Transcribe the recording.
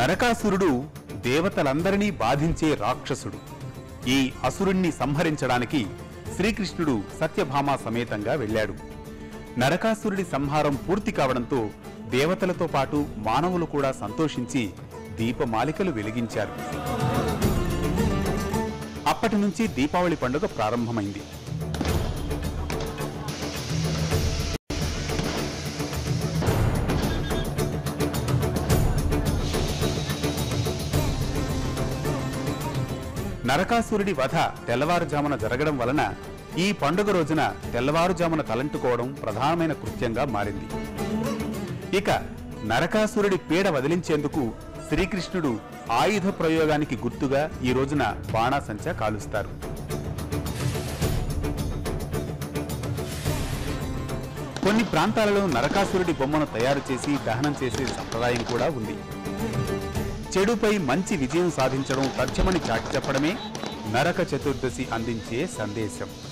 నరకాసురుడు దేవతలందరినీ బాధించే రాక్షసుడు ఈ అసురుణ్ణి సంహరించడానికి శ్రీకృష్ణుడు సత్యభామ సమేతంగా వెళ్ళాడు నరకాసురుడి సంహారం పూర్తి కావడంతో దేవతలతో పాటు మానవులు కూడా సంతోషించి దీపమాలికలు వెలిగించారు అప్పటి నుంచి దీపావళి పండుగ ప్రారంభమైంది నరకాసురుడి వధ తెల్లవారుజామున జరగడం వలన ఈ పండుగ రోజున తెల్లవారుజామున తలంటుకోవడం ప్రధానమైన కృత్యంగా మారింది ఇక నరకాసురుడి పీడ వదిలించేందుకు శ్రీకృష్ణుడు ఆయుధ ప్రయోగానికి గుర్తుగా ఈ రోజున బాణాసంచ కాలుస్తారు కొన్ని ప్రాంతాలలో నరకాసురుడి బొమ్మను తయారు చేసి దహనం చేసే సంప్రదాయం కూడా ఉంది చెడుపై మంచి విజయం సాధించడం తథ్యమని చాటి చెప్పడమే నరక చతుర్దశి అందించే సందేశం